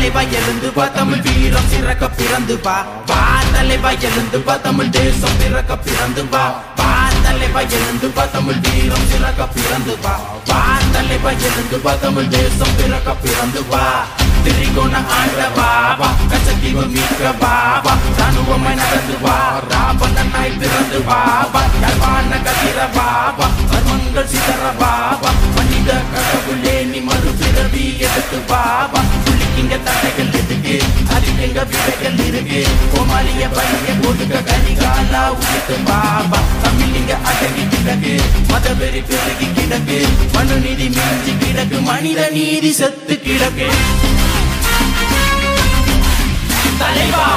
தலைவா எழுந்து வா தமிழ் வீரம் சிறக்க பிறந்து வா வா தலைவா எழுந்து வா தமிழ் தேசம் பிறக்க பிறந்து வா வா தலைவா எழுந்து வா தமிழ் வீரம் சிறக்க பிறந்து வா வா தலைவா எழுந்து வா தமிழ் தேசம் பிறக்க பிறந்து வா திரிகோண ஆண்ட பாபா கச்சத்தீவு மீட்க பாபா ராணுவமாய் நடந்து வா ராவணனாய் பிறந்து பாபா யாழ்ப்பாண கதிர பாபா மர்மங்கள் சிதற பாபா மனித கடவுளே நீ மறுபிறவி எடுத்து பாபா புள்ளிக்கிங்க தடைகள் எதுக்கு அதுக்கு எங்க விதைகள் இருக்கு கோமாளிய பைய கொடுக்க கரிகாலா உயிர்த்து பாபா தமிழ் இங்க அடங்கி கிடக்கு மதவெறி பெருகி கிடக்கு மனு நீதி மிஞ்சி கிடக்கு மனித நீதி செத்து கிடக்கு தலைவா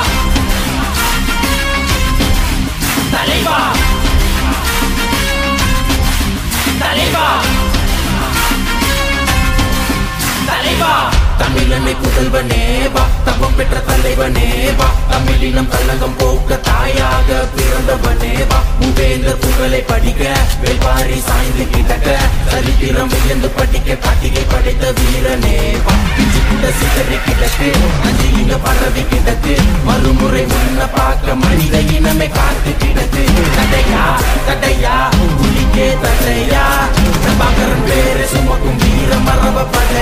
தலைவா தலைவா தலைவா தமிழனை புதல்வனே வா தவம் பெற்ற தலைவனே வா தமிழினம் கள்ளகம் போக்க தாயாக பிறந்தவனே வா உபேந்த புகழை படிக்க வேல்பாரி சாய்ந்து கிடக்க சரித்திரம் வியந்து படிக்க காட்டிகை படைத்த வீரனே வா இஞ்சி கூட சிதறி கிடக்கு அஞ்சிலிங்க பரவி கிடக்கு மறுமுறை முன்ன பார்க்க மனித இனமே காத்து கிடக்கு தடையா தடையா புலிக்கே தடையா பிரபாகரன் பேரை சுமக்கும் வீர மரப படையா